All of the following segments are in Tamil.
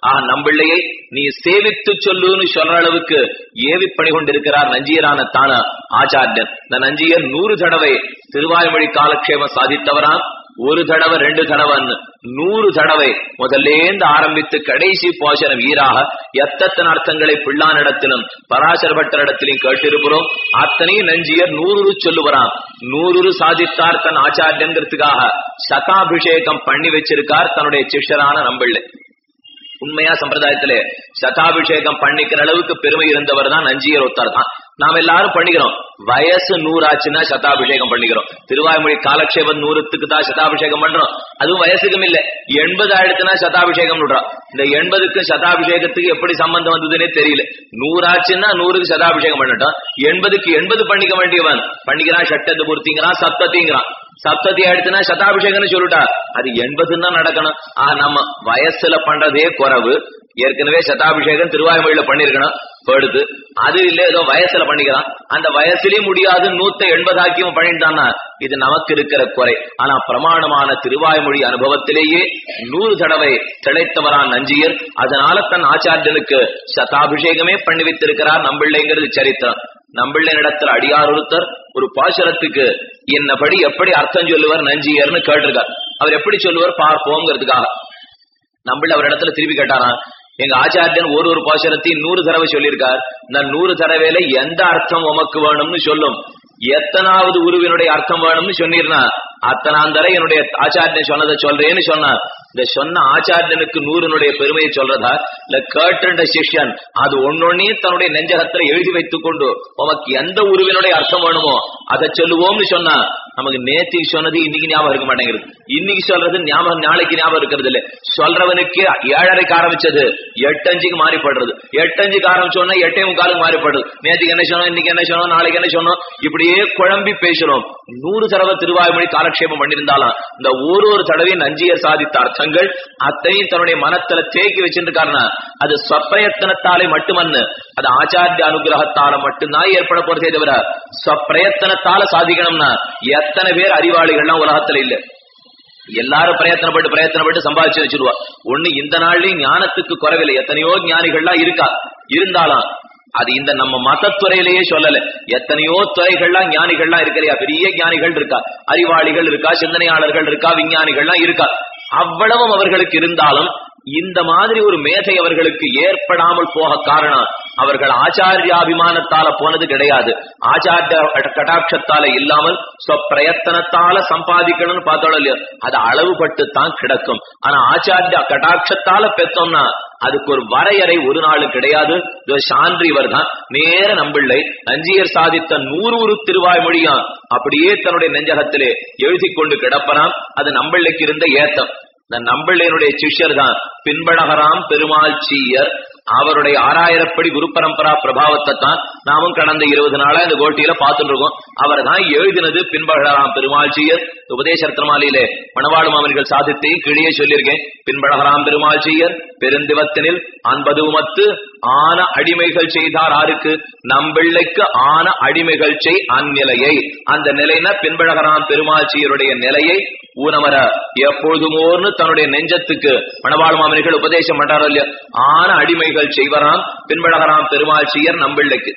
ஆஹ் நம்பிள்ளையை நீ சேவித்து சொல்லுன்னு சொல்ற அளவுக்கு ஏவி பணி கொண்டிருக்கிறார் நஞ்சியரான தான ஆச்சாரியன் இந்த நஞ்சியர் நூறு தடவை திருவாய்மொழி காலக்ஷேமம் சாதித்தவராம் ஒரு தடவை ரெண்டு தடவைன்னு நூறு தடவை முதல்லேந்து ஆரம்பித்து கடைசி போஷனம் ஈராக எத்தனை அர்த்தங்களை பிள்ளானிடத்திலும் பராசர பட்டரிடத்திலும் கேட்டிருக்கிறோம் அத்தனையும் நஞ்சியர் நூறு சொல்லுவராம் நூறு சாதித்தார் தன் ஆச்சாரியங்கிறதுக்காக சதாபிஷேகம் பண்ணி வச்சிருக்கார் தன்னுடைய சிஷ்யரான நம்பிள்ளை உண்மையா சம்பிரதாயத்திலே சதாபிஷேகம் பண்ணிக்கிற அளவுக்கு பெருமை இருந்தவர் தான் நஞ்சியர் ஒருத்தர் தான் நாம் எல்லாரும் பண்ணிக்கிறோம் வயசு நூறாச்சுன்னா சதாபிஷேகம் பண்ணிக்கிறோம் திருவாய்மொழி காலக்ஷேபம் நூறுத்துக்கு தான் சதாபிஷேகம் பண்றோம் அதுவும் வயசுக்கும் இல்ல எண்பது ஆயிடுத்துனா சதாபிஷேகம் விடுறோம் இந்த எண்பதுக்கு சதாபிஷேகத்துக்கு எப்படி சம்பந்தம் வந்ததுன்னே தெரியல நூறாச்சுன்னா நூறுக்கு சதாபிஷேகம் பண்ணட்டும் எண்பதுக்கு எண்பது பண்ணிக்க வேண்டியவன் பண்ணிக்கிறான் ஷட்டத்து பூர்த்திங்கிறான் சப்தத்திங்கிறான் சப்ததி ஆயிடுச்சுன்னா சதாபிஷேகம்னு சொல்லிட்டா அது எண்பதுன்னு தான் நடக்கணும் ஆ நம்ம வயசுல பண்றதே குறைவு ஏற்கனவே சதாபிஷேகம் திருவாய்மொழியில பண்ணிருக்கணும் படுத்து அது இல்ல ஏதோ வயசுல பண்ணிக்கிறான் அந்த வயசுலயும் முடியாது நூத்த எண்பதாக்கியும் பண்ணிட்டான்னா இது நமக்கு இருக்கிற குறை ஆனா பிரமாணமான திருவாய்மொழி அனுபவத்திலேயே நூறு தடவை திளைத்தவரான் நஞ்சியர் அதனால தன் ஆச்சாரியனுக்கு சதாபிஷேகமே பண்ணி வைத்திருக்கிறார் நம்பிள்ளைங்கிறது சரித்திரம் நம்பிள்ளை இடத்துல அடியார் ஒருத்தர் ஒரு பாசுரத்துக்கு என்னபடி எப்படி அர்த்தம் சொல்லுவார் நஞ்சியர்னு கேட்டிருக்கார் அவர் எப்படி சொல்லுவார் பார்ப்போங்கிறதுக்காக நம்பிள்ள அவர் இடத்துல திருப்பி கேட்டாராம் எங்க ஆச்சாரியன் ஒரு ஒரு பாசுரத்தையும் நூறு தடவை சொல்லியிருக்கார் இந்த நூறு தடவையில எந்த அர்த்தம் உமக்கு வேணும்னு சொல்லும் எத்தனாவது உருவினுடைய அர்த்தம் வேணும்னு சொன்னீர்னா அத்தனாந்தரை என்னுடைய ஆச்சாரியன் சொன்னதை சொல்றேன்னு சொன்னார் இந்த சொன்ன ஆச்சாரியனுக்கு நூறுனுடைய பெருமையை சொல்றதா இல்ல கேட்டுண்ட சிஷ்யன் அது ஒன்னொன்னையும் தன்னுடைய நெஞ்சகத்துல எழுதி வைத்துக் கொண்டு உமக்கு எந்த உருவினுடைய அர்த்தம் வேணுமோ அதை சொல்லுவோம்னு சொன்னா நமக்கு நேத்திக்கு சொன்னது இன்னைக்கு ஞாபகம் இருக்க மாட்டேங்கிறது இன்னைக்கு சொல்றது ஞாபகம் நாளைக்கு ஞாபகம் இருக்கிறது இல்ல சொல்றவனுக்கு ஏழரைக்கு ஆரம்பிச்சது எட்டஞ்சுக்கு மாறிப்படுறது எட்டஞ்சுக்கு ஆரம்பிச்சோன்னா எட்டே முக்காலுக்கு மாறிப்படுறது நேற்றுக்கு என்ன சொன்னோம் இன்னைக்கு என்ன சொன்னோம் நாளைக்கு என்ன சொன்னோம் இப்படியே குழம்பி பேசுறோம் நூறு தடவை திருவாய்மொழி காலக்ஷேபம் பண்ணியிருந்தாலும் இந்த ஒரு ஒரு தடவையும் நஞ்சியர் சாதித்த அர்த்தங்கள் அத்தனையும் தன்னுடைய மனத்துல தேக்கி வச்சிருக்காருன்னா அது ஸ்வப்பிரயத்தனத்தாலே மட்டுமன்னு அது ஆச்சாரிய அனுகிரகத்தால மட்டும்தான் ஏற்பட போறதே தவிர ஸ்வப்பிரயத்தனத்தால சாதிக்கணும்னா எத்தனை பேர் அறிவாளிகள்லாம் உலகத்துல இல்ல எல்லாரும் பிரயத்தனப்பட்டு பிரயத்தனப்பட்டு சம்பாதிச்சு வச்சிருவா ஒண்ணு இந்த நாள்லயும் ஞானத்துக்கு குறைவில்லை எத்தனையோ ஞானிகள்லாம் இருக்கா இருந்தாலும் அது இந்த நம்ம மதத்துறையிலேயே சொல்லல எத்தனையோ துறைகள்லாம் ஞானிகள்லாம் இருக்கிறியா பெரிய ஞானிகள் இருக்கா அறிவாளிகள் இருக்கா சிந்தனையாளர்கள் இருக்கா விஞ்ஞானிகள்லாம் இருக்கா அவ்வளவும் அவர்களுக்கு இருந்தாலும் இந்த மாதிரி ஒரு மேதை அவர்களுக்கு ஏற்படாமல் போக காரணம் அவர்கள் ஆச்சாரியாபிமானத்தால போனது கிடையாது ஆச்சாரிய கடாட்சத்தால இல்லாமல் பிரயத்தனத்தால சம்பாதிக்கணும்னு பார்த்தோம் இல்லையோ அது அளவுபட்டு தான் கிடக்கும் ஆனா ஆச்சாரிய கடாட்சத்தால பெற்றோம்னா அதுக்கு ஒரு வரையறை ஒரு நாள் கிடையாது சான்றி இவர் தான் நேர நம்பிள்ளை நஞ்சியர் சாதித்த நூறு ஒரு திருவாய்மொழியாம் அப்படியே தன்னுடைய நெஞ்சகத்திலே எழுதி கொண்டு கிடப்பறாம் அது நம்பிள்ளைக்கு இருந்த ஏத்தம் இந்த நம்பிள்ளையனுடைய சிஷ்யர் தான் பின்பழகராம் பெருமாள் சீயர் அவருடைய ஆறாயிரப்படி குரு பரம்பரா பிரபாவத்தை தான் நாமும் கடந்த இருபது நாளா இந்த கோட்டியில பார்த்துட்டு இருக்கோம் அவர் தான் எழுதினது பின்பழகராம் பெருமாள் சீயர் உபதேச ரத்னமாலையிலே மணவாளு மாமனிகள் சாதித்தையும் கீழே சொல்லியிருக்கேன் பின்பழகராம் பெருமாள் சீயர் பெருந்திவத்தினில் அன்பது உமத்து ஆன அடிமைகள் செய்தார் ஆருக்கு நம்பிள்ளைக்கு ஆன அடிமைகள் செய் அந்நிலையை அந்த நிலைனா பின்பழகராம் பெருமாள் சீயருடைய நிலையை ஊனமர எப்பொழுதுமோர்னு தன்னுடைய நெஞ்சத்துக்கு மணவாள் மாமனிகள் உபதேசம் பண்றாரோ இல்லையா ஆன அடிமைகள் செய்வராம் பின்பழகராம் பெருமாள் சீயர் நம்பிள்ளைக்கு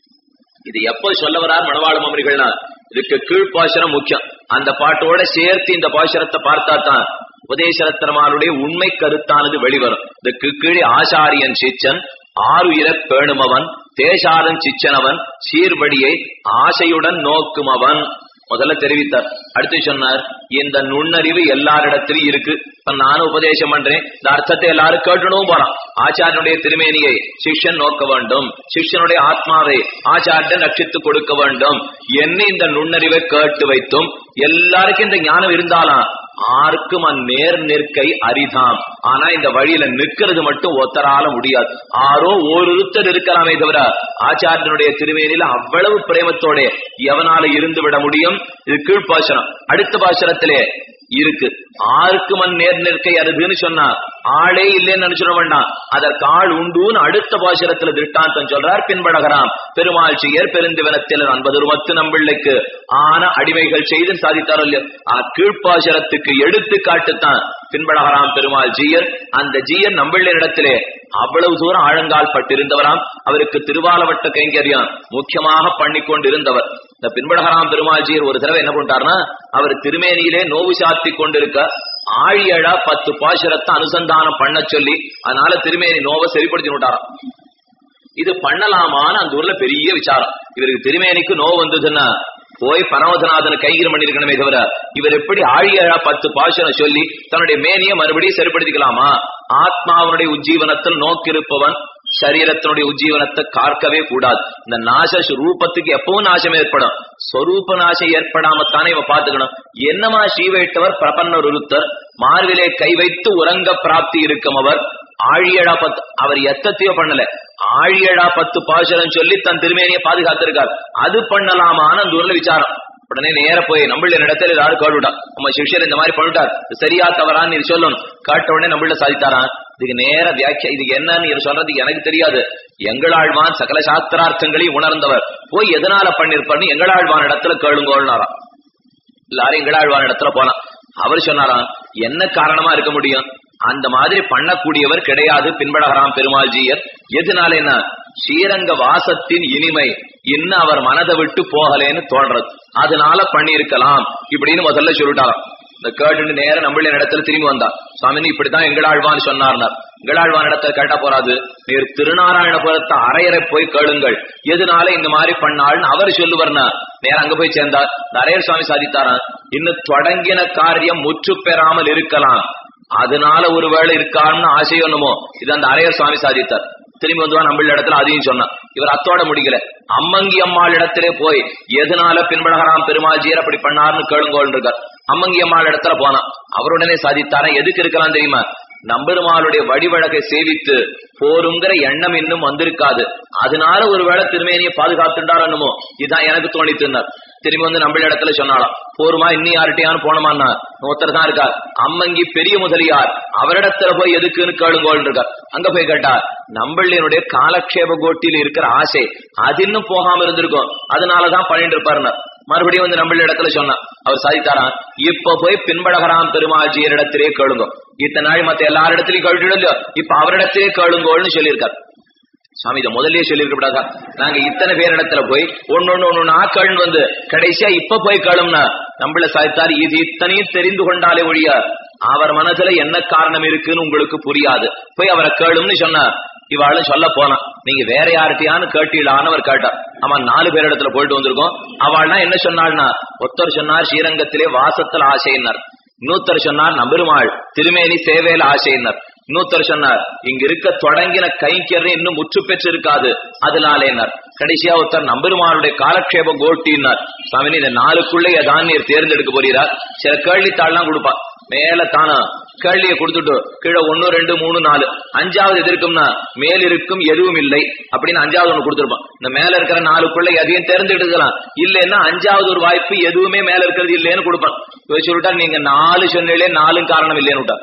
இது எப்போ சொல்ல வரார் மணவாள மாமனிகள்னா இதுக்கு கீழ்ப்பாசுரம் முக்கியம் அந்த பாட்டோட சேர்த்து இந்த பாசுரத்தை பார்த்தா தான் உபதேசரத்தனமாருடைய உண்மை கருத்தானது வெளிவரும் இதுக்கு கீழே ஆசாரியன் சிச்சன் ஆறுயிர பேணுமவன் தேசாரன் சிச்சனவன் சீர்படியை ஆசையுடன் நோக்குமவன் முதல்ல தெரிவித்தார் அடுத்து சொன்னார் இந்த நுண்ணறிவு எல்லாரிடத்திலும் இருக்கு இப்ப நானும் உபதேசம் பண்றேன் இந்த அர்த்தத்தை எல்லாரும் கேட்டுணும் போறான் ஆச்சாரியனுடைய திருமேனியை சிஷ்யன் நோக்க வேண்டும் சிஷ்யனுடைய ஆத்மாவை ஆச்சாரியன் ரட்சித்து கொடுக்க வேண்டும் என்ன இந்த நுண்ணறிவை கேட்டு வைத்தும் எல்லாருக்கும் இந்த ஞானம் இருந்தாலும் ஆருக்கும் அந்நேர் நிற்கை அரிதாம் ஆனா இந்த வழியில நிக்கிறது மட்டும் ஒத்தரால முடியாது ஆரோ ஒருத்தர் இருக்கலாமே தவிர ஆச்சாரியனுடைய திருமேனில அவ்வளவு பிரேமத்தோட எவனால இருந்து விட முடியும் இது கீழ்ப்பாசனம் அடுத்த பாசனத்திலே இருக்கு ஆருக்கு மண் நேர் நிற்கை அருதுன்னு சொன்னா ஆளே இல்லைன்னு நினைச்சிட வேண்டாம் அதற்கு ஆள் உண்டுன்னு அடுத்த பாசுரத்துல திருஷ்டாந்தம் சொல்றார் பின்படகராம் பெருமாள் செய்யர் பெருந்திவனத்தில் அன்பது மத்து நம்பிள்ளைக்கு ஆன அடிமைகள் செய்து சாதித்தாரோ இல்லையோ ஆ கீழ்ப்பாசுரத்துக்கு எடுத்து காட்டுத்தான் பின்பழகராம் பெருமாள் ஜீயர் அந்த ஜீயர் நம்பிள்ளிடத்திலே அவ்வளவு தூரம் ஆழங்கால் பட்டிருந்தவராம் அவருக்கு திருவாலவட்ட கைங்கரியம் முக்கியமாக பண்ணி கொண்டிருந்தவர் இந்த பின்பழகராம் பெருமாள் ஜீயர் ஒரு தடவை என்ன பண்ணிட்டாருன்னா அவர் திருமேனியிலே நோவு சாத்தி கொண்டிருக்க ஆழியழா பத்து பாசுரத்தை அனுசந்தானம் பண்ண சொல்லி அதனால திருமேனி நோவை சரிப்படுத்தி விட்டாராம் இது பண்ணலாமான்னு அந்த ஊர்ல பெரிய விசாரம் இவருக்கு திருமேனிக்கு நோவு வந்ததுன்னா போய் பரமதநாதன் கைகிரம் பண்ணிருக்கணுமே தவிர இவர் எப்படி ஆழியழா பத்து பாசனம் சொல்லி தன்னுடைய மேனியை மறுபடியும் சரிப்படுத்திக்கலாமா ஆத்மாவனுடைய உஜ்ஜீவனத்தில் நோக்கிருப்பவன் சரீரத்தினுடைய உஜ்ஜீவனத்தை காக்கவே கூடாது இந்த நாச ரூபத்துக்கு எப்பவும் நாசம் ஏற்படும் ஸ்வரூப நாசம் ஏற்படாமத்தானே இவன் பாத்துக்கணும் என்னமா ஸ்ரீவைட்டவர் பிரபன்னர் ஒருத்தர் மார்பிலே கை வைத்து உறங்க பிராப்தி இருக்கும் அவர் ஆழியழா பத்து அவர் எத்தத்தையோ பண்ணல ஆழியழா பத்து பாசுரம் சொல்லி தன் திருமேனியை பாதுகாத்திருக்கார் அது பண்ணலாமான்னு அந்த ஊர்ல விசாரம் உடனே நேர போய் நம்மள இடத்துல யாரும் கேட்டுட்டா நம்ம சிஷ்யர் இந்த மாதிரி பண்ணிட்டார் இது சரியா தவறான்னு நீ சொல்லணும் கேட்ட உடனே நம்மள சாதித்தாரான் இதுக்கு நேர வியாக்கிய இதுக்கு என்னன்னு நீ சொல்றதுக்கு எனக்கு தெரியாது எங்களாழ்வான் சகல சாஸ்திரார்த்தங்களையும் உணர்ந்தவர் போய் எதனால பண்ணிருப்பார்னு எங்களாழ்வான் இடத்துல கேளுங்கோள்னாராம் எல்லாரும் எங்களாழ்வான் இடத்துல போனான் அவர் சொன்னாராம் என்ன காரணமா இருக்க முடியும் அந்த மாதிரி பண்ணக்கூடியவர் கிடையாது பின்படகராம் பெருமாள்ஜியர் எதனால என்ன ஸ்ரீரங்க வாசத்தின் இனிமை இன்னும் அவர் மனதை விட்டு போகலேன்னு தோன்றது அதனால பண்ணியிருக்கலாம் இப்படின்னு முதல்ல சொல்லிட்டாராம் இந்த கேட்டு நேர நம்மள இடத்துல திரும்பி வந்தா சுவாமினி இப்படித்தான் எங்களாழ்வான் சொன்னார்னார் எங்களாழ்வான் இடத்துல கேட்டா போறாது நீர் திருநாராயணபுரத்தை அரையறை போய் கேளுங்கள் எதனால இந்த மாதிரி பண்ணாள்னு அவர் சொல்லுவார்னா நேரம் அங்க போய் சேர்ந்தார் நரையர் சுவாமி சாதித்தாராம் இன்னும் தொடங்கின காரியம் முற்று பெறாமல் இருக்கலாம் அதனால ஒருவேளை இருக்கான்னு ஆசையோ என்னமோ இது அந்த அரையர் சுவாமி சாதித்தார் திரும்பி வந்துவா நம்ம இடத்துல அதையும் சொன்னான் இவர் அத்தோட முடிக்கல அம்மங்கி அம்மாள் இடத்திலே போய் எதனால பின்பழகராம் பெருமாஜியர் அப்படி பண்ணார்னு கேளுங்கோள் இருக்கார் அம்மங்கி அம்மாள் இடத்துல போனான் அவருடனே சாதித்தாரா எதுக்கு இருக்கலாம் தெரியுமா நம்பெருமாளுடைய வடிவழகை சேவித்து போருங்கிற எண்ணம் இன்னும் வந்திருக்காது அதனால ஒருவேளை திருமேனியை பாதுகாத்துட்டாரோ என்னமோ இதான் எனக்கு தோணித்துனார் திரும்பி வந்து நம்மள இடத்துல சொன்னாலாம் போருமா இன்னும் யார்கிட்டயான்னு போனோமான்னா ஒருத்தர் தான் இருக்கார் அம்மங்கி பெரிய முதலியார் அவரிடத்துல போய் எதுக்குன்னு கேளுங்கோள் இருக்கார் அங்க போய் கேட்டா நம்மளுடைய காலக்ஷேப கோட்டியில் இருக்கிற ஆசை அது இன்னும் போகாம இருந்திருக்கும் அதனாலதான் பண்ணிட்டு இருப்பாருன்னு மறுபடியும் வந்து நம்மள இடத்துல சொன்னா அவர் சாதித்தாராம் இப்ப போய் பின்பழகராம் பெருமாஜியர் இடத்திலே கேளுங்க இத்தனை நாள் மத்த எல்லார் இடத்துலயும் கேட்டுடும் இல்லையோ இப்ப அவரிடத்திலே கேளுங்கோள்னு சொல்லியிருக்கார் சுவாமி இதை முதல்லயே சொல்லியிருக்க கூடாதா நாங்க இத்தனை பேர் இடத்துல போய் ஒன்னொன்னு ஒன்னு ஆக்கள் வந்து கடைசியா இப்ப போய் கேளும்னா நம்மள சாய்த்தார் இது இத்தனையும் தெரிந்து கொண்டாலே ஒழிய அவர் மனசுல என்ன காரணம் இருக்குன்னு உங்களுக்கு புரியாது போய் அவரை கேளும்னு சொன்னா இவாளும் சொல்ல போனா நீங்க வேற யார்கிட்டயான்னு கேட்டீங்களான்னு அவர் கேட்டார் ஆமா நாலு பேர் இடத்துல போயிட்டு வந்திருக்கோம் அவள்னா என்ன சொன்னாள்னா ஒருத்தர் சொன்னார் ஸ்ரீரங்கத்திலே வாசத்துல ஆசையினர் இன்னொருத்தர் சொன்னார் நம்பெருமாள் திருமேனி சேவையில ஆசையினர் இன்னொருத்தர் சொன்னார் இங்க இருக்க தொடங்கின கைங்கரியம் இன்னும் முற்று பெற்று இருக்காது அதனாலேனர் கடைசியா ஒருத்தர் நம்பெருமாளுடைய காலக்ஷேப கோட்டினார் சுவாமி இந்த நாலுக்குள்ளே ஏதான் நீர் தேர்ந்தெடுக்க போறீரா சில கேள்வித்தாள்லாம் கொடுப்பா மேல தானா கேள்வியை கொடுத்துட்டு கீழே ஒன்னு ரெண்டு மூணு நாலு அஞ்சாவது எது இருக்கும்னா மேல் இருக்கும் எதுவும் இல்லை அப்படின்னு அஞ்சாவது ஒண்ணு கொடுத்துருப்பான் இந்த மேல இருக்கிற நாலுக்குள்ள எதையும் தேர்ந்தெடுக்கலாம் இல்லைன்னா அஞ்சாவது ஒரு வாய்ப்பு எதுவுமே மேல இருக்கிறது இல்லைன்னு கொடுப்பான் இவர் சொல்லிட்டா நீங்க நாலு சொன்னீங்களே நாலும் காரணம் இல்லைன்னு விட்டா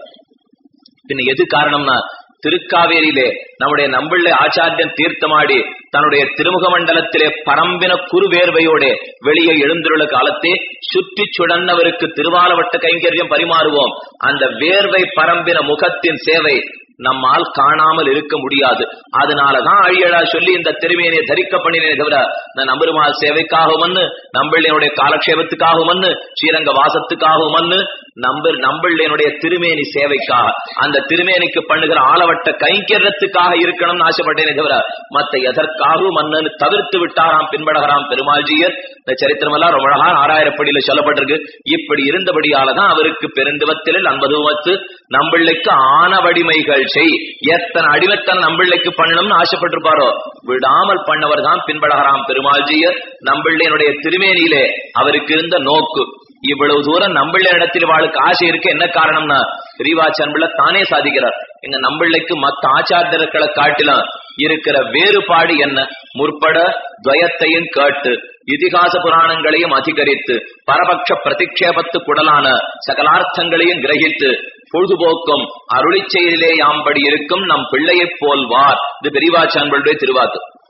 பின்ன எது காரணம்னா திருக்காவேரியிலே நம்முடைய நம்பிள்ளை ஆச்சாரியன் தீர்த்தமாடி தன்னுடைய திருமுக மண்டலத்திலே பரம்பின குறுவேர்வையோட வெளியே எழுந்துள்ள காலத்தே சுற்றி சுழன்னவருக்கு திருவாலவட்ட கைங்கரியம் பரிமாறுவோம் அந்த வேர்வை பரம்பின முகத்தின் சேவை நம்மால் காணாமல் இருக்க முடியாது அதனாலதான் அழியழா சொல்லி இந்த திருமையினை தரிக்க பண்ணினே தவிர இந்த நம்பெருமாள் சேவைக்காகவும்னு நம்பிள்ளையனுடைய காலக்ஷேபத்துக்காகவும்னு ஸ்ரீரங்க வாசத்துக்காகவும்னு நம்ப நம்பிள்ளையனுடைய திருமேனி சேவைக்காக அந்த திருமேனிக்கு பண்ணுகிற ஆளவட்ட கைங்கரியத்துக்காக இருக்கணும்னு ஆசைப்பட்டேனே தவிர மத்த எதற்காகவும் மன்னன்னு தவிர்த்து விட்டாராம் பின்படகராம் பெருமாள்ஜியர் இந்த சரித்திரமெல்லாம் ரொம்ப அழகா ஆறாயிரப்படியில சொல்லப்பட்டிருக்கு இப்படி இருந்தபடியாலதான் அவருக்கு பெருந்துவத்தில் அன்பதுவத்து நம்பிள்ளைக்கு ஆனவடிமைகள் செய் எத்தனை அடிமைத்தன நம்பிள்ளைக்கு பண்ணணும்னு ஆசைப்பட்டிருப்பாரோ விடாமல் பண்ணவர் தான் பின்படகராம் பெருமாள்ஜியர் நம்பிள்ளையனுடைய திருமேனியிலே அவருக்கு இருந்த நோக்கு இவ்வளவு தூரம் நம்பிள்ள இடத்தில் வாளுக்கு ஆசை இருக்க என்ன காரணம்னா பிரிவாச்சன்பிள்ள தானே சாதிக்கிறார் எங்க நம்பிள்ளைக்கு மத்த ஆச்சாரியர்களை காட்டிலும் இருக்கிற வேறுபாடு என்ன முற்பட துவயத்தையும் கேட்டு இதிகாச புராணங்களையும் அதிகரித்து பரபட்ச பிரதிக்ஷேபத்து குடலான சகலார்த்தங்களையும் கிரகித்து பொழுதுபோக்கும் அருளிச் செயலிலே யாம்படி இருக்கும் நம் பிள்ளையைப் போல்வார் இது பெரியவாச்சான்களுடைய திருவாக்கு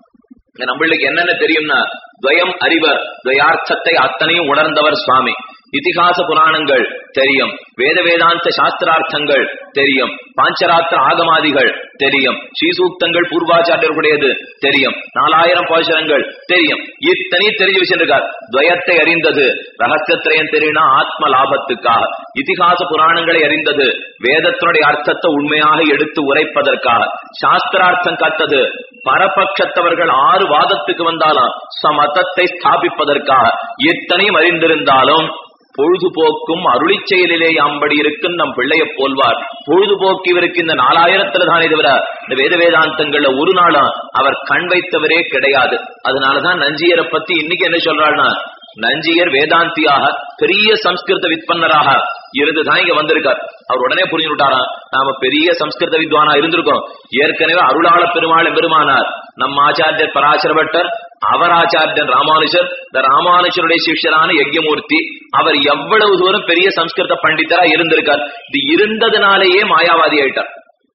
இங்க நம்மளுக்கு என்னென்ன தெரியும்னா துவயம் அறிவர் துவயார்த்தத்தை அத்தனையும் உணர்ந்தவர் சுவாமி இதிகாச புராணங்கள் தெரியும் வேத வேதாந்த சாஸ்திரார்த்தங்கள் தெரியும் பாஞ்சராத்திர ஆகமாதிகள் தெரியும் ஸ்ரீசூக்தங்கள் பூர்வாச்சாரியர்களுடையது தெரியும் நாலாயிரம் பாசுரங்கள் தெரியும் இத்தனை தெரிஞ்சு வச்சிருக்கார் துவயத்தை அறிந்தது ரகசியத்திரையும் தெரியும்னா ஆத்ம லாபத்துக்காக இதிகாச புராணங்களை அறிந்தது வேதத்தினுடைய அர்த்தத்தை உண்மையாக எடுத்து உரைப்பதற்காக சாஸ்திரார்த்தம் கத்தது பரபட்சத்தவர்கள் ஆறு வாதத்துக்கு வந்தாலும் சமதத்தை ஸ்தாபிப்பதற்காக இத்தனையும் அறிந்திருந்தாலும் பொழுதுபோக்கும் அருளி செயலிலே அம்படி இருக்கும் நம் பிள்ளைய போல்வார் பொழுதுபோக்கு இவருக்கு இந்த நாலாயிரத்துல தானே தவிர இந்த வேத வேதாந்தங்கள்ல ஒரு நாளும் அவர் கண் வைத்தவரே கிடையாது அதனாலதான் நஞ்சியரை பத்தி இன்னைக்கு என்ன சொல்றாள்னா நஞ்சியர் வேதாந்தியாக பெரிய சம்ஸ்கிருத விற்பன்னராக இருந்துதான் இங்க வந்திருக்கார் அவர் உடனே புரிஞ்சு விட்டாராம் நாம பெரிய சம்ஸ்கிருத வித்வானா இருந்திருக்கோம் ஏற்கனவே அருளாள பெருமாள் பெருமானார் நம்ம ஆச்சாரியர் பராசர பட்டர் அவர் ஆச்சாரியன் ராமானுஜர் இந்த ராமானுஜருடைய சிஷ்யரான யஜ்யமூர்த்தி அவர் எவ்வளவு தூரம் பெரிய சம்ஸ்கிருத பண்டிதரா இருந்திருக்கார் இது இருந்ததுனாலேயே மாயாவாதி ஆயிட்டார்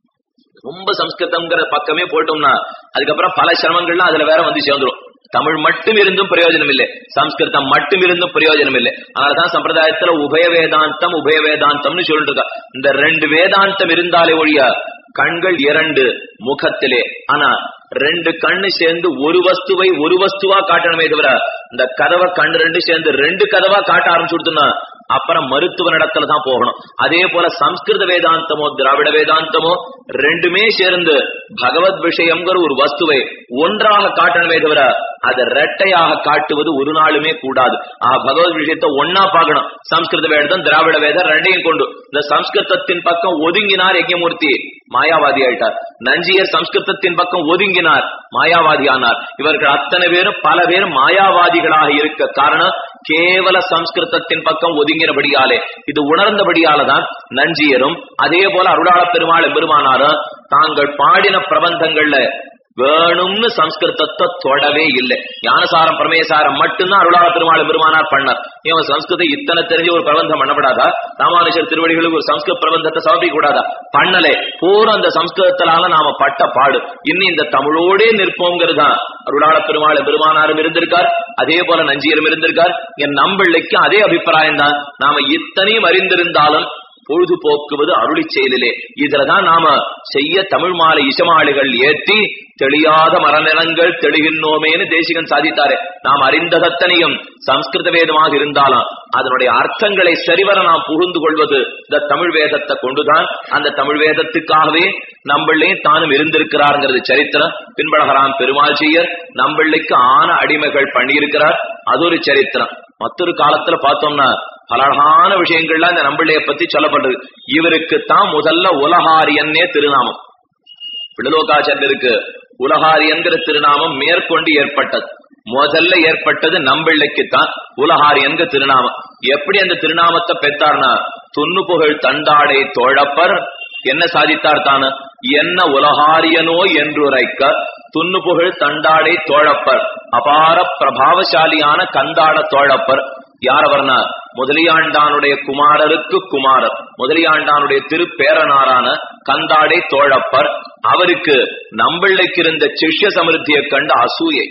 ரொம்ப சம்ஸ்கிருதம்ங்கிற பக்கமே போட்டோம்னா அதுக்கப்புறம் பல சிரமங்கள்லாம் அதுல வேற வந்து சேர்ந்துரும் தமிழ் மட்டும் இருந்தும் பிரயோஜனம் இல்லை சம்ஸ்கிருதம் மட்டும் இருந்தும் பிரயோஜனம் இல்லை அதனாலதான் சம்பிரதாயத்துல உபய வேதாந்தம் உபய வேதாந்தம்னு சொல்லிட்டு இருக்கா இந்த ரெண்டு வேதாந்தம் இருந்தாலே ஒழிய கண்கள் இரண்டு முகத்திலே ஆனா ரெண்டு கண்ணு சேர்ந்து ஒரு வஸ்துவை ஒரு வஸ்துவா காட்டணுமே தவிர இந்த கதவை கண்ணு ரெண்டு சேர்ந்து ரெண்டு கதவா காட்ட ஆரம்பிச்சுடுத்துனா அப்புறம் மருத்துவ நடத்தல தான் போகணும் அதே போல சம்ஸ்கிருத வேதாந்தமோ திராவிட வேதாந்தமோ ரெண்டுமே சேர்ந்து பகவத் விஷயம்ங்கிற ஒரு வஸ்துவை ஒன்றாக காட்டணுமே தவிர அதை ரெட்டையாக காட்டுவது ஒரு நாளுமே கூடாது ஆ பகவத் விஷயத்தை ஒன்னா பார்க்கணும் சம்ஸ்கிருத வேதம் திராவிட வேதம் ரெண்டையும் கொண்டு இந்த சம்ஸ்கிருதத்தின் பக்கம் ஒதுங்கினார் யஜ்யமூர்த்தி மாயாவாதி ஆயிட்டார் நஞ்சியர் சம்ஸ்கிருதத்தின் பக்கம் ஒதுங்கினார் மாயாவாதி ஆனார் இவர்கள் அத்தனை பேரும் பல பேரும் மாயாவாதிகளாக இருக்க காரணம் கேவல சம்ஸ்கிருதத்தின் பக்கம் ஒதுங்கினபடியாலே இது உணர்ந்தபடியாலதான் நஞ்சியரும் அதே போல அருளாள பெருமாள் பெருமானாரும் தாங்கள் பாடின பிரபந்தங்கள்ல வேணும்னு சம்ஸ்கிருதத்தை தொடவே இல்லை ஞானசாரம் பரமேசாரம் மட்டும்தான் அருளாள பெருமாள் பெருமானார் பண்ணார் இவன் சம்ஸ்கிருதம் இத்தனை தெரிஞ்ச ஒரு பிரபந்தம் பண்ணப்படாதா ராமானுஷர் திருவடிகளுக்கு ஒரு சம்ஸ்கிருத பிரபந்தத்தை சமர்ப்பிக்க கூடாதா பண்ணலே பூரா அந்த சம்ஸ்கிருதத்தினால நாம பட்ட பாடு இன்னும் இந்த தமிழோடே நிற்போங்கிறது தான் அருளாள பெருமாள் பெருமானாரும் இருந்திருக்கார் அதே போல நஞ்சியரும் இருந்திருக்கார் என் நம்பிள்ளைக்கு அதே அபிப்பிராயம் தான் நாம இத்தனையும் அறிந்திருந்தாலும் பொழுதுபோக்குவது அருளி செயலிலே இதுலதான் நாம செய்ய தமிழ் மாலை இசமாளிகள் ஏற்றி தெளியாத மரநிலங்கள் தெளிகின்றோமேன்னு தேசிகன் சாதித்தாரே நாம் அறிந்ததத்தனையும் சம்ஸ்கிருத வேதமாக இருந்தாலும் அதனுடைய அர்த்தங்களை சரிவர நாம் புகுந்து கொள்வது இந்த தமிழ் வேதத்தை கொண்டுதான் அந்த தமிழ் வேதத்துக்காகவே நம்மளே தானும் இருந்திருக்கிறாருங்கிறது சரித்திரம் பின்பழகராம் பெருமாள் செய்யர் நம்மளுக்கு ஆன அடிமைகள் பண்ணியிருக்கிறார் அது ஒரு சரித்திரம் மற்றொரு காலத்துல பார்த்தோம்னா பல அழகான விஷயங்கள்லாம் இந்த நம்பிள்ளைய பத்தி சொல்லப்படுறது இவருக்கு தான் முதல்ல உலகாரியன்னே திருநாமம் பிள்ளலோகாச்சாரியருக்கு உலகாரியன்கிற திருநாமம் மேற்கொண்டு ஏற்பட்டது முதல்ல ஏற்பட்டது நம்பிள்ளைக்குத்தான் உலகாரியன்கிற திருநாமம் எப்படி அந்த திருநாமத்தை பெற்றார்னா துண்ணு புகழ் தண்டாடை தோழப்பர் என்ன சாதித்தார் தானு என்ன உலகாரியனோ என்றுரைக்க துண்ணு புகழ் தண்டாடை தோழப்பர் அபார பிரபாவசாலியான கந்தாட தோழப்பர் யார் அவர்னா முதலியாண்டானுடைய குமாரருக்கு குமாரர் முதலியாண்டானுடைய திருப்பேரனாரான கந்தாடை தோழப்பர் அவருக்கு நம்பிள்ளைக்கு இருந்த சிஷ்ய சமிருத்தியை கண்டு அசூயை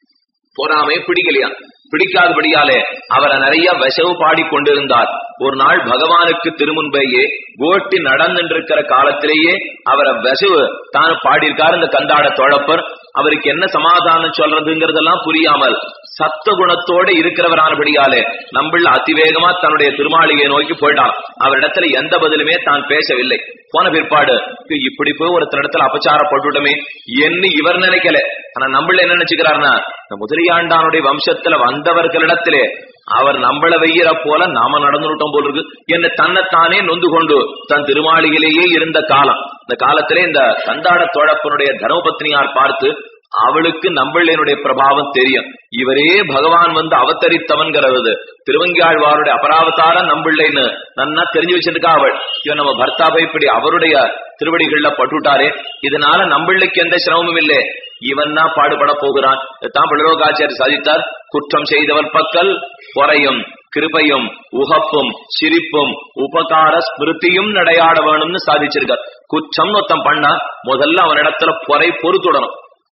பொறாமை பிடிக்கலையா பிடிக்காதபடியாலே அவரை நிறைய விஷவு பாடி கொண்டிருந்தார் ஒரு நாள் பகவானுக்கு திருமுன்பேயே கோட்டி நடந்துருக்கிற காலத்திலேயே அவரை விஷவு தான் பாடியிருக்காரு இந்த கந்தாட தோழப்பர் அவருக்கு என்ன சமாதானம் சொல்றதுங்கிறதெல்லாம் புரியாமல் சத்த குணத்தோட இருக்கிறவரானபடியாலே நம்மள அதிவேகமா தன்னுடைய திருமாளிகையை நோக்கி போயிட்டான் அவரிடத்துல எந்த பதிலுமே தான் பேசவில்லை போன பிற்பாடு இப்படி போய் ஒருத்தர் இடத்துல அபச்சாரப்பட்டுட்டோமே என்ன இவர் நினைக்கல ஆனா நம்மள என்ன நினைச்சுக்கிறாருன்னா இந்த முதலியாண்டானுடைய வம்சத்துல வந்தவர்களிடத்திலே அவர் நம்மள வெய்யற போல நாம நடந்துட்டோம் போல் இருக்கு என்று தன்னைத்தானே நொந்து கொண்டு தன் திருமாளிகையிலேயே இருந்த காலம் இந்த காலத்திலே இந்த கந்தாட தோழப்பனுடைய தர்மபத்னியார் பார்த்து அவளுக்கு நம்மளுடைய பிரபாவம் தெரியும் இவரே பகவான் வந்து அவதரித்தவன்கிறது திருவங்கியாழ்வாருடைய அபராவதாரம் நம்பிள்ளைன்னு நன்னா தெரிஞ்சு வச்சிருக்கா அவள் இவன் நம்ம பர்த்தாவை இப்படி அவருடைய திருவடிகள்ல பட்டுட்டாரே இதனால நம்பிள்ளைக்கு எந்த சிரமமும் இல்லை இவன் தான் பாடுபட போகிறான் தான் பிள்ளலோகாச்சாரி சாதித்தார் குற்றம் செய்தவர் பக்கல் பொறையும் கிருபையும் உகப்பும் சிரிப்பும் உபகார ஸ்மிருதியும் நடையாட வேணும்னு சாதிச்சிருக்கார் குற்றம் ஒருத்தம் பண்ணா முதல்ல அவனிடத்துல பொறை பொறுத்துடணும்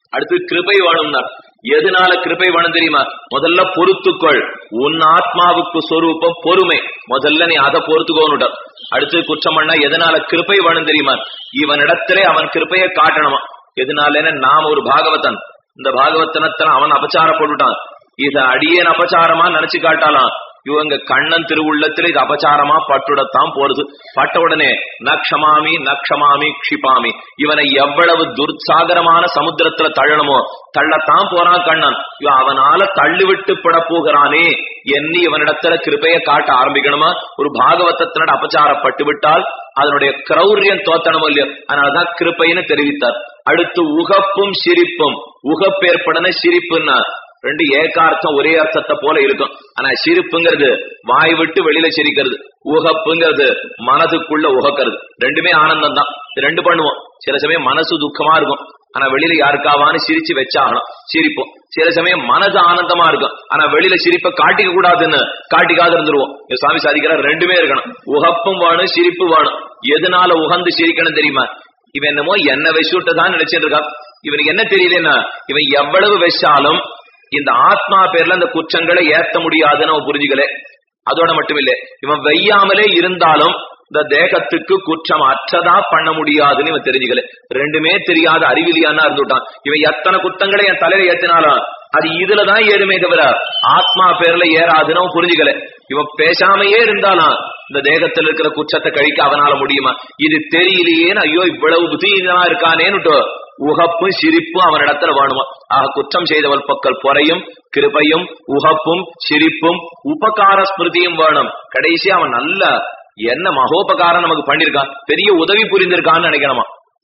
அடுத்து கிருபை வேணும்னா எதனால கிருபை வேணும் தெரியுமா முதல்ல பொறுத்துக்கொள் உன் ஆத்மாவுக்கு சொரூபம் பொறுமை முதல்ல நீ அதை பொறுத்துக்கோன்னுட்டார் அடுத்து குற்றம் பண்ணா எதனால கிருபை வேணும் தெரியுமா இவனிடத்திலே அவன் கிருபையை காட்டணுமா எதனாலன்னு நாம் ஒரு பாகவதன் இந்த பாகவத்தனத்தன அவன் அபச்சாரப்பட்டுட்டான் இத அடியேன் அபச்சாரமா நினைச்சு காட்டாலாம் இவங்க கண்ணன் திருவுள்ளத்துல இது அபச்சாரமா பட்டுடத்தான் போறது பட்ட உடனே நக்ஷமாமி நக்ஷமாமி க்ஷிபாமி இவனை எவ்வளவு துர்சாகரமான சமுத்திரத்துல தள்ளணுமோ தள்ளத்தான் போறான் கண்ணன் இவன் அவனால தள்ளிவிட்டு பட போகிறானே எண்ணி இவனிடத்துல கிருபையை காட்ட ஆரம்பிக்கணுமா ஒரு பாகவதத்தினோட அபச்சாரப்பட்டு விட்டால் அதனுடைய கிரௌரியம் தோத்தணும் இல்லையோ அதனாலதான் கிருப்பைன்னு தெரிவித்தார் அடுத்து உகப்பும் சிரிப்பும் உகப்பேற்படன சிரிப்புன்னா ரெண்டு ஏகார்த்தம் ஒரே அர்த்தத்தை போல இருக்கும் ஆனா சிரிப்புங்கிறது வாய் விட்டு வெளியில சிரிக்கிறது உகப்புங்கிறது மனதுக்குள்ள உகக்கிறது ரெண்டுமே ஆனந்தம் தான் இது ரெண்டு பண்ணுவோம் சில சமயம் மனசு துக்கமா இருக்கும் ஆனா வெளியில யாருக்காவான்னு சிரிச்சு வச்சாகணும் சிரிப்போம் சில சமயம் மனசு ஆனந்தமா இருக்கும் ஆனா வெளியில சிரிப்பை காட்டிக்க கூடாதுன்னு காட்டிக்காது இருந்துருவோம் இங்க சுவாமி சாதிக்கிறார் ரெண்டுமே இருக்கணும் உகப்பும் வேணும் சிரிப்பு வேணும் எதனால உகந்து சிரிக்கணும் தெரியுமா இவன் என்னமோ என்ன வச்சுட்டு தான் நினைச்சிட்டு இருக்கான் இவனுக்கு என்ன தெரியலன்னா இவன் எவ்வளவு வச்சாலும் இந்த ஆத்மா பேர்ல அந்த குற்றங்களை ஏத்த முடியாதுன்னு அவன் புரிஞ்சுக்கல அதோட மட்டும் இல்ல இவன் வெய்யாமலே இருந்தாலும் இந்த தேகத்துக்கு குற்றம் அற்றதா பண்ண முடியாதுன்னு இவன் தெரிஞ்சுக்கல ரெண்டுமே தெரியாத அறிவிலியானா இருந்துட்டான் இவன் எத்தனை குத்தங்களை என் தலையில ஏத்தினாலும் அது இதுலதான் ஏறுமே தவிர ஆத்மா பேர்ல ஏறாதுன்னு அவன் புரிஞ்சுக்கல இவன் பேசாமையே இருந்தாலும் இந்த தேகத்தில் இருக்கிற குற்றத்தை கழிக்க அவனால முடியுமா இது தெரியலையேன்னு ஐயோ இவ்வளவு புத்தியனா இருக்கானேன்னு உகப்பும் சிரிப்பும் அவனிடத்துல வேணுமா ஆக குற்றம் செய்தவள் பக்கல் பொறையும் கிருபையும் உகப்பும் சிரிப்பும் உபகார ஸ்மிருதியும் வேணும் கடைசி அவன் நல்ல என்ன மகோபகாரம் நமக்கு பண்ணிருக்கான் பெரிய உதவி புரிந்திருக்கான்னு நினைக்கணுமா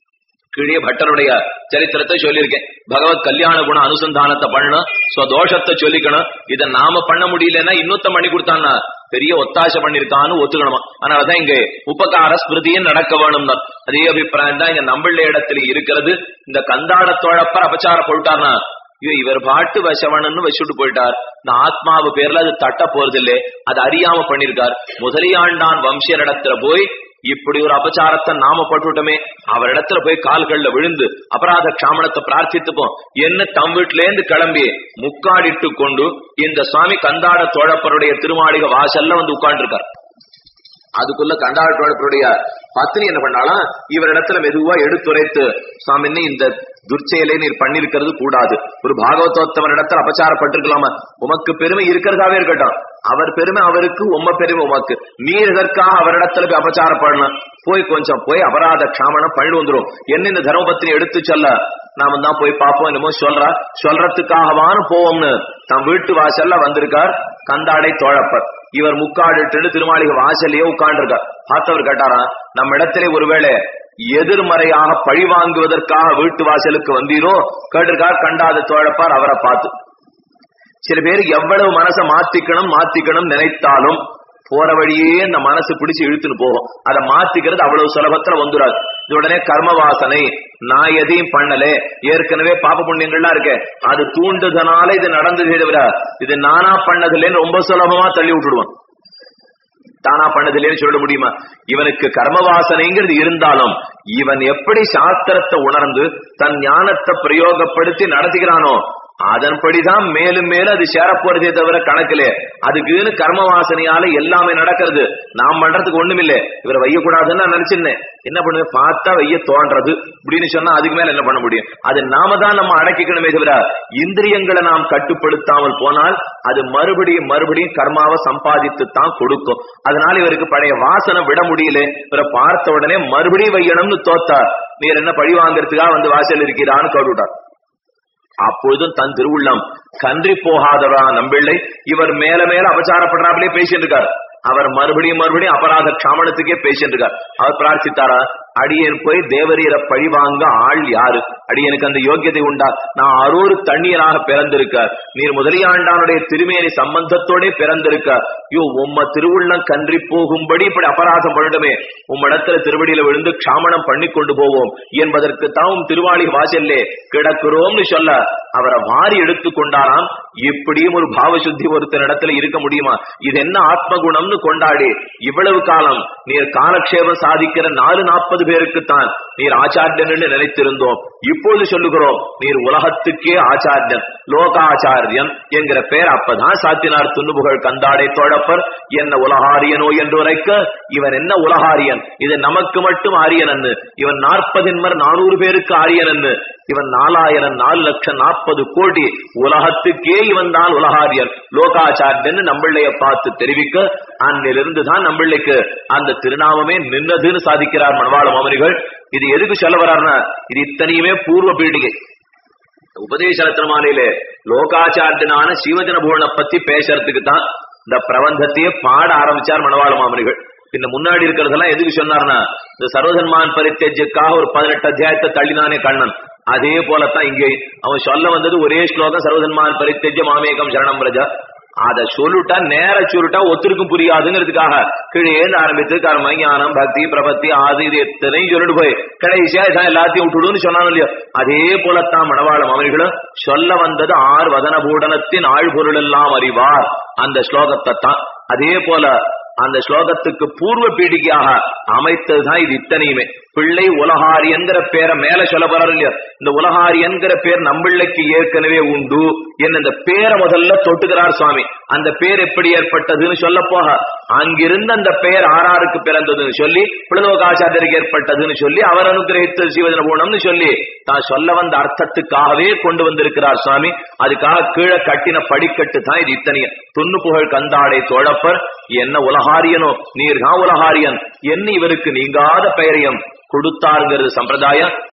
கீழே பட்டருடைய சரித்திரத்தை சொல்லியிருக்கேன் பகவத் கல்யாண குண அனுசந்தானத்தை பண்ணணும் ஸ்வதோஷத்தை சொல்லிக்கணும் இதை நாம பண்ண முடியலன்னா இன்னொத்த பண்ணி கொடுத்தான்னா பெரிய ஒத்தாசை பண்ணிருக்கான்னு ஒத்துக்கணுமா அதனாலதான் இங்க உபகார ஸ்மிருதியும் நடக்க வேணும் அதே அபிப்பிராயம் தான் இங்க நம்பிள்ள இடத்துல இருக்கிறது இந்த கந்தாட தோழப்பர் அபச்சாரப்பட்டார்னா ஐயோ இவர் பாட்டு வசவனன்னு வச்சுட்டு போயிட்டார் இந்த ஆத்மாவு பேர்ல அது தட்ட போறது இல்லே அது அறியாம பண்ணிருக்கார் முதலியாண்டான் வம்சியரிடத்துல போய் இப்படி ஒரு அபச்சாரத்தை நாம பட்டுட்டோமே அவரிடத்துல போய் கால்கள்ல விழுந்து அபராத க்ஷாமணத்தை பிரார்த்தித்துப்போம் என்ன தம் வீட்டுல இருந்து கிளம்பி முக்காடிட்டு கொண்டு இந்த சுவாமி கந்தாட தோழப்பருடைய திருமாளிக வாசல்ல வந்து உட்கார்ந்துருக்கார் அதுக்குள்ள கண்டாட தோழப்பருடைய பத்னி என்ன பண்ணாலும் இவரிடத்துல மெதுவா எடுத்துரைத்து சுவாமின்னு இந்த துர்ச்செயலை நீர் பண்ணிருக்கிறது கூடாது ஒரு பாகவதோத்தவன் இடத்துல அபச்சாரப்பட்டிருக்கலாமா உமக்கு பெருமை இருக்கிறதாவே இருக்கட்டும் அவர் பெருமை அவருக்கு உம்ம பெருமை உமக்கு நீர் இதற்காக அவரிடத்துல போய் அபச்சாரப்படணும் போய் கொஞ்சம் போய் அபராத க்ஷாமணம் பண்ணிட்டு வந்துரும் என்ன இந்த தர்மபத்தினி எடுத்து சொல்ல நாம தான் போய் பார்ப்போம் என்னமோ சொல்றா சொல்றதுக்காகவான்னு போவோம்னு தம் வீட்டு வாசல்ல வந்திருக்கார் கந்தாடை தோழப்பர் இவர் முக்காடிட்டு திருமாளிகை வாசல்லையே உட்கார்ந்துருக்கார் பார்த்தவர் கேட்டாரா நம்ம இடத்திலே ஒருவேளை எதிர்மறையாக பழி வாங்குவதற்காக வீட்டு வாசலுக்கு வந்தீரோ கேட்டிருக்கார் கண்டாத தோழப்பார் அவரை பார்த்து சில பேர் எவ்வளவு மனசை மாத்திக்கணும் மாத்திக்கணும் நினைத்தாலும் போற வழியே இந்த மனசு பிடிச்சு இழுத்துன்னு போகும் அதை மாத்திக்கிறது அவ்வளவு சுலபத்துல வந்துடாது இது உடனே கர்ம வாசனை நான் எதையும் பண்ணல ஏற்கனவே பாப புண்ணியங்கள்லாம் இருக்கு அது தூண்டுதனால இது நடந்ததே தவிர இது நானா பண்ணதில்லைன்னு ரொம்ப சுலபமா தள்ளி விட்டுடுவான் தானா பண்ணதில்லைன்னு சொல்ல முடியுமா இவனுக்கு கர்ம வாசனைங்கிறது இருந்தாலும் இவன் எப்படி சாஸ்திரத்தை உணர்ந்து தன் ஞானத்தை பிரயோகப்படுத்தி நடத்துகிறானோ அதன்படிதான் மேலும் மேலும் அது சேரப்போறதே தவிர கணக்கிலே அதுக்குன்னு கர்ம வாசனையால எல்லாமே நடக்கிறது நாம் பண்றதுக்கு ஒண்ணுமில்ல இவரை வையக்கூடாதுன்னு நான் நினைச்சிருந்தேன் என்ன பண்ணுவேன் பார்த்தா வைய தோன்றது அப்படின்னு சொன்னா அதுக்கு மேல என்ன பண்ண முடியும் அது நாம தான் நம்ம அடக்கிக்கணுமே தவிர இந்திரியங்களை நாம் கட்டுப்படுத்தாமல் போனால் அது மறுபடியும் மறுபடியும் கர்மாவை சம்பாதித்து தான் கொடுக்கும் அதனால இவருக்கு பழைய வாசனை விட முடியல இவரை பார்த்த உடனே மறுபடியும் வையணும்னு தோத்தார் நீர் என்ன பழி வாங்குறதுக்காக வந்து வாசல் இருக்கிறான்னு கேட்டுட்டார் அப்பொழுதும் தன் திருவுள்ளம் கன்றி போகாதவரா நம்பிள்ளை இவர் மேல மேல அபச்சாரப்படுறாப்லயே பேசிட்டு இருக்கார் அவர் மறுபடியும் மறுபடியும் அபராத க்ஷாமணத்துக்கே பேசிட்டு இருக்கார் அவர் பிரார்த்தித்தாரா அடியன் போய் தேவரீரை பழி வாங்க ஆள் யாரு அடியனுக்கு அந்த யோக்கியதை உண்டா நான் அரூர் தண்ணீராக பிறந்திருக்க நீர் முதலியாண்டானுடைய திருமேனி சம்பந்தத்தோட பிறந்திருக்க ஐயோ உம்ம திருவுள்ளம் கன்றி போகும்படி இப்படி அபராதம் பண்ணணுமே உம்மிடத்துல திருவடியில விழுந்து க்ஷாமணம் பண்ணி கொண்டு போவோம் என்பதற்கு தாவும் திருவாளி வாசல்லே கிடக்கிறோம்னு சொல்ல அவரை வாரி எடுத்து கொண்டாராம் இப்படியும் ஒரு பாவசுத்தி ஒருத்தர் இடத்துல இருக்க முடியுமா இது என்ன ஆத்ம குணம்னு கொண்டாடி இவ்வளவு காலம் நீர் காலக்ஷேபம் சாதிக்கிற நாலு நாற்பது பேருக்குத்தான் நீர் ஆச்சாரியன் என்று நினைத்திருந்தோம் இப்பொழுது சொல்லுகிறோம் நீர் உலகத்துக்கே ஆச்சாரியன் லோகாச்சாரியன் என்கிற பெயர் அப்பதான் சாத்தினார் துண்ணுபுகழ் கந்தாடை தோழப்பர் என்ன உலகாரியனோ என்று உரைக்க இவன் என்ன உலகாரியன் இது நமக்கு மட்டும் ஆரியன் என்று இவன் நாற்பதின்மர் நானூறு பேருக்கு ஆரியன் என்று இவன் நாலாயிரம் நாலு லட்சம் நாற்பது கோடி உலகத்துக்கே இவன் தான் உலகாரியன் லோகாச்சாரியன் நம்மளைய பார்த்து தெரிவிக்க அன்னிலிருந்து தான் நம்மளுக்கு அந்த திருநாமமே நின்னதுன்னு சாதிக்கிறார் மணவாள மாமனிகள் இது எதுக்கு சொல்ல வர்றாருன்னா இது இத்தனையுமே பூர்வ பீடிகை உபதேச ரத்னமாலையிலே லோகாச்சாரியனான சிவஜன பூரண பத்தி பேசுறதுக்கு தான் இந்த பிரபந்தத்தையே பாட ஆரம்பிச்சார் மணவாள மாமனிகள் பின்ன முன்னாடி இருக்கிறதெல்லாம் எதுக்கு சொன்னார்னா இந்த சர்வதன்மான் பரித்தேஜுக்காக ஒரு பதினெட்டு அத்தியாயத்தை தள்ளினானே கண்ணன் அதே போலத்தான் இங்கே அவன் சொல்ல வந்தது ஒரே ஸ்லோகம் சர்வதன்மான் பரித்தேஜ மாமேகம் சரணம் ரஜா அத சொல்லிட்டா நேர சொல்லிட்டா ஒத்துருக்கும் புரியாதுங்கிறதுக்காக கீழே ஆரம்பித்து கர்ம ஞானம் பக்தி பிரபத்தி ஆதி இது எத்தனையும் சொல்லிட்டு போய் கடைசியா இதான் எல்லாத்தையும் விட்டுடுன்னு சொன்னாலும் இல்லையோ அதே போலத்தான் மணவாளம் அவர்களும் சொல்ல வந்தது ஆர் வதன பூடனத்தின் ஆழ்பொருள் எல்லாம் அறிவார் அந்த ஸ்லோகத்தை தான் அதே போல அந்த ஸ்லோகத்துக்கு பூர்வ பீடிகையாக அமைத்ததுதான் இது இத்தனையுமே பிள்ளை உலகாரி என்கிற பேரை மேல சொல்ல போறாரு இல்லையா இந்த உலகாரி என்கிற பேர் நம்பிள்ளைக்கு ஏற்கனவே உண்டு என்ன இந்த பேரை முதல்ல தொட்டுகிறார் சுவாமி அந்த பேர் எப்படி ஏற்பட்டதுன்னு சொல்ல போக அங்கிருந்து அந்த பெயர் ஆறாருக்கு பிறந்ததுன்னு சொல்லி பிளலோகாச்சாரியருக்கு ஏற்பட்டதுன்னு சொல்லி அவர் அனுகிரகித்த சிவஜன பூணம்னு சொல்லி தான் சொல்ல வந்த அர்த்தத்துக்காகவே கொண்டு வந்திருக்கிறார் சுவாமி அதுக்காக கீழே கட்டின படிக்கட்டு தான் இது இத்தனையும் துண்ணு புகழ் கந்தாடை தோழப்பர் என்ன உலகாரியனோ நீர்தான் உலகாரியன் என்ன இவருக்கு நீங்காத பெயரையும் கொடுத்தாருங்கிறது சம்பிரதாயம்